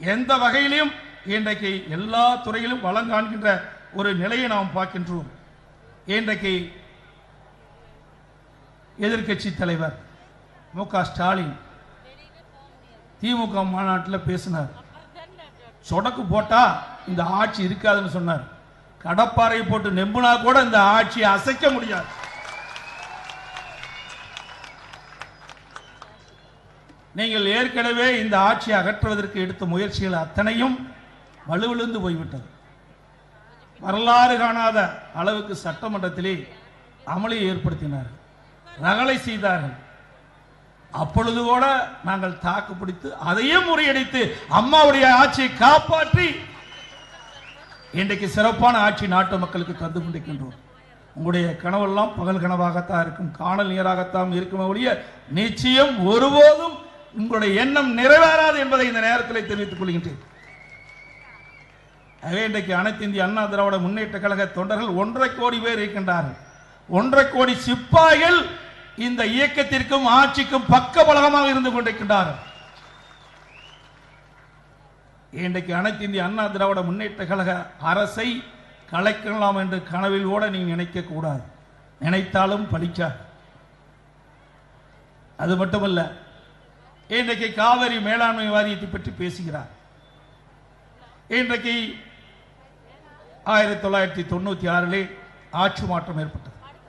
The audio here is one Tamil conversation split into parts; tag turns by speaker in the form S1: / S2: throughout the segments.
S1: எந்த வகையிலும் இன்றைக்கு எல்லா துறையிலும் வளம் காண்கின்ற ஒரு நிலையை நாம் பார்க்கின்றோம் இன்றைக்கு எதிர்க்கட்சி தலைவர் மு க ஸ்டாலின் திமுக மாநாட்டில் பேசினார் சொடக்கு போட்டா இந்த ஆட்சி இருக்காதுன்னு சொன்னார் கடப்பாறை போட்டு நெம்புனா கூட இந்த ஆட்சியை அசைக்க முடியாது நீங்கள் ஏற்கனவே இந்த ஆட்சியை அகற்றுவதற்கு எடுத்த முயற்சிகள் அத்தனையும் வலுவிழுந்து போய்விட்டது வரலாறு காணாத அளவுக்கு சட்டமன்றத்திலே அமளியை ஏற்படுத்தினார் ரகளை செய்தார்கள் அப்பொழுது கூட நாங்கள் தாக்கு பிடித்து அதையும் முறியடித்து அம்மாவுடைய ஆட்சியை காப்பாற்றி இன்றைக்கு சிறப்பான ஆட்சி நாட்டு மக்களுக்கு தந்து கொண்டிருக்கின்றோம் உங்களுடைய கனவெல்லாம் பகல் கனவாகத்தான் இருக்கும் காணல் நீராகத்தான் இருக்குமே ஒழிய நிச்சயம் ஒருபோதும் உங்களுடைய எண்ணம் நிறைவேறாது என்பதை இந்த நேரத்தில் தெரிவித்துக் கொள்கின்றேன் எனவே இன்றைக்கு அனைத்து இந்திய அண்ணா திராவிட முன்னேற்ற கழக தொண்டர்கள் ஒன்றரை கோடி பேர் இருக்கின்றார்கள் ஒன்றரை கோடி சிப்பாய்கள் இந்த இயக்கத்திற்கும் ஆட்சிக்கும் பக்க பலகமாக இருந்து கொண்டிருக்கின்றார்கள் இன்றைக்கு அனைத்து இந்திய அண்ணா திராவிட முன்னேற்ற கழக அரசை கலைக்கலாம் என்று கனவில் கூட நீ நினைக்க கூடாது நினைத்தாலும் பலிச்சா அது மட்டுமல்ல இன்றைக்கு காவிரி மேலாண்மை வாரியத்தை பற்றி பேசுகிறார் இன்றைக்கு ஆயிரத்தி தொள்ளாயிரத்தி தொண்ணூத்தி ஆறிலே ஆட்சி மாற்றம் ஏற்பட்டது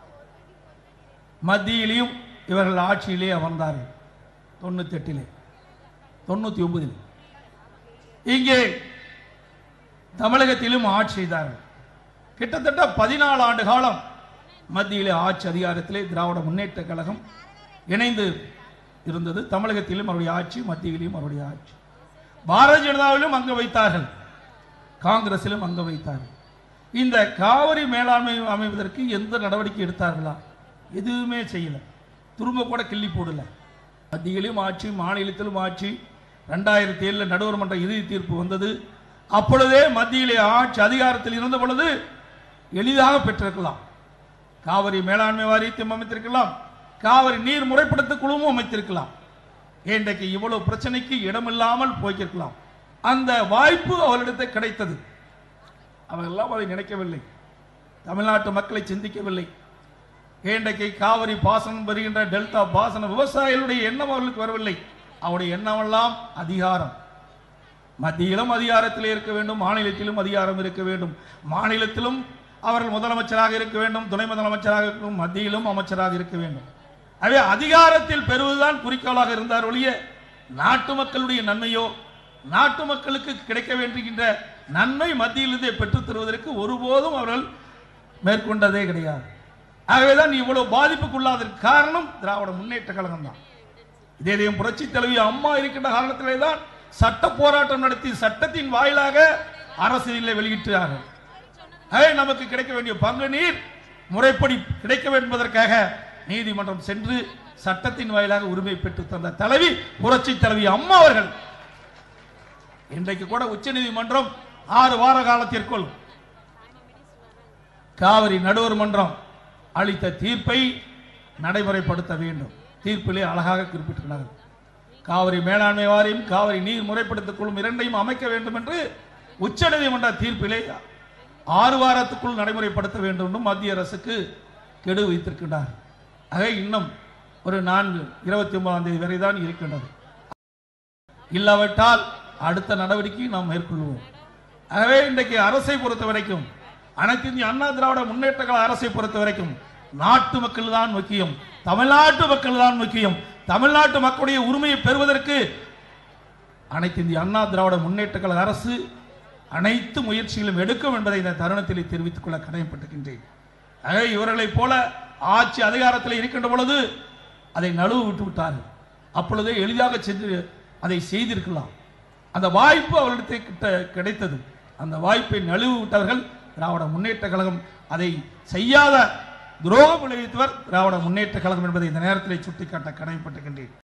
S1: மத்தியிலையும் இவர்கள் ஆட்சியிலே அமர்ந்தார்கள் தொண்ணூத்தி எட்டிலே தொண்ணூத்தி ஒன்பதில் இங்கே தமிழகத்திலும் ஆட்சி செய்தார்கள் கிட்டத்தட்ட பதினாலு ஆண்டு காலம் மத்தியிலே ஆட்சி அதிகாரத்திலே திராவிட முன்னேற்ற கழகம் இணைந்து இருந்தது தமிழகத்திலும் அவருடைய ஆட்சி மத்தியிலும் அவருடைய ஆட்சி பாரதிய ஜனதாவிலும் அங்க வைத்தார்கள் காங்கிரசிலும் அங்க வைத்தார்கள் இந்த காவிரி மேலாண்மை அமைவதற்கு எந்த நடவடிக்கை எடுத்தார்களா எதுவுமே செய்யல திரும்ப கூட கிள்ளி போடல மத்தியிலும் ஆட்சி மாநிலத்திலும் ஆட்சி ரெண்டாயிரத்தி ஏழுல நடுவர் மன்ற இறுதி தீர்ப்பு வந்தது அப்பொழுதே மத்தியிலே ஆட்சி அதிகாரத்தில் இருந்த பொழுது எளிதாக பெற்றிருக்கலாம் காவிரி மேலாண்மை வாரியத்தையும் அமைத்திருக்கலாம் காவிரி நீர் முறைப்படுத்த குழுவும் அமைத்திருக்கலாம் இன்றைக்கு இவ்வளவு பிரச்சனைக்கு இடமில்லாமல் போய்க்கிருக்கலாம் அந்த வாய்ப்பு அவர்களிடத்தை கிடைத்தது அவர்களெல்லாம் அதை நினைக்கவில்லை தமிழ்நாட்டு மக்களை சிந்திக்கவில்லை இன்றைக்கு காவிரி பாசனம் பெறுகின்ற டெல்டா பாசன விவசாயிகளுடைய எண்ணம் அவர்களுக்கு வரவில்லை அவருடைய எண்ணமெல்லாம் அதிகாரம் மத்தியிலும் அதிகாரத்தில் இருக்க வேண்டும் மாநிலத்திலும் அதிகாரம் இருக்க வேண்டும் மாநிலத்திலும் அவர்கள் முதலமைச்சராக இருக்க வேண்டும் துணை முதலமைச்சராக இருக்கும் மத்தியிலும் அமைச்சராக இருக்க வேண்டும் எனவே அதிகாரத்தில் பெறுவதுதான் குறிக்கோளாக இருந்தார் ஒழிய நாட்டு மக்களுடைய நன்மையோ நாட்டு மக்களுக்கு கிடைக்க வேண்டுகின்ற நன்மை மத்தியிலிருந்தே பெற்றுத் தருவதற்கு ஒருபோதும் அவர்கள் மேற்கொண்டதே கிடையாது ஆகவேதான் நீ இவ்வளவு பாதிப்புக்குள்ளாததற்கு காரணம் திராவிட முன்னேற்ற கழகம் தான் இதேதையும் புரட்சி தலைவி அம்மா இருக்கின்ற காரணத்திலே தான் சட்ட போராட்டம் நடத்தி சட்டத்தின் வாயிலாக அரசியலில் வெளியிட்டார்கள் ஆகவே நமக்கு கிடைக்க வேண்டிய பங்கு நீர் முறைப்படி கிடைக்க வேண்டும் என்பதற்காக நீதிமன்றம் சென்று சட்டத்தின் வாயிலாக உரிமை பெற்று தந்த தலைவி புரட்சி தலைவி அம்மா அவர்கள் இன்றைக்கு கூட உச்ச நீதிமன்றம் ஆறு வார காலத்திற்குள் காவிரி நடுவர் மன்றம் அளித்த தீர்ப்பை நடைமுறைப்படுத்த வேண்டும் தீர்ப்பிலே அழகாக குறிப்பிட்டுள்ளார்கள் காவிரி மேலாண்மை வாரியம் காவிரி நீர் முறைப்படுத்த குழும் இரண்டையும் அமைக்க வேண்டும் என்று உச்சநீதிமன்ற தீர்ப்பிலே ஆறு வாரத்துக்குள் நடைமுறைப்படுத்த வேண்டும் என்று மத்திய அரசுக்கு கெடு வைத்திருக்கின்றார் ஆக இன்னும் ஒரு நான்கு இருபத்தி ஒன்பதாம் தேதி வரை தான் இருக்கின்றது இல்லாவிட்டால் அடுத்த நடவடிக்கை நாம் மேற்கொள்வோம் ஆகவே இன்றைக்கு அரசை பொறுத்த வரைக்கும் அனைத்து இந்திய அண்ணா திராவிட முன்னேற்ற கழக அரசை பொறுத்த வரைக்கும் நாட்டு மக்கள் தான் முக்கியம் தமிழ்நாட்டு மக்கள் தான் முக்கியம் தமிழ்நாட்டு மக்களுடைய உரிமையை பெறுவதற்கு அனைத்து இந்திய அண்ணா திராவிட முன்னேற்ற கழக அரசு அனைத்து முயற்சிகளும் எடுக்கும் என்பதை இந்த தருணத்தில் தெரிவித்துக் கொள்ள கடமைப்பட்டிருக்கின்றேன் ஆகவே இவர்களைப் போல ஆட்சி அதிகாரத்தில் இருக்கின்ற பொழுது அதை நழுவு விட்டு விட்டார்கள் அப்பொழுதே எளிதாக சென்று அதை செய்திருக்கலாம் அந்த வாய்ப்பு அவர்களிடத்தை கிட்ட கிடைத்தது அந்த வாய்ப்பை நழுவு விட்டவர்கள் திராவிட முன்னேற்ற கழகம் அதை செய்யாத துரோகம் விளைவித்தவர் திராவிட முன்னேற்ற கழகம் என்பதை இந்த நேரத்தில் சுட்டிக்காட்ட கடமைப்பட்டிருக்கின்றேன்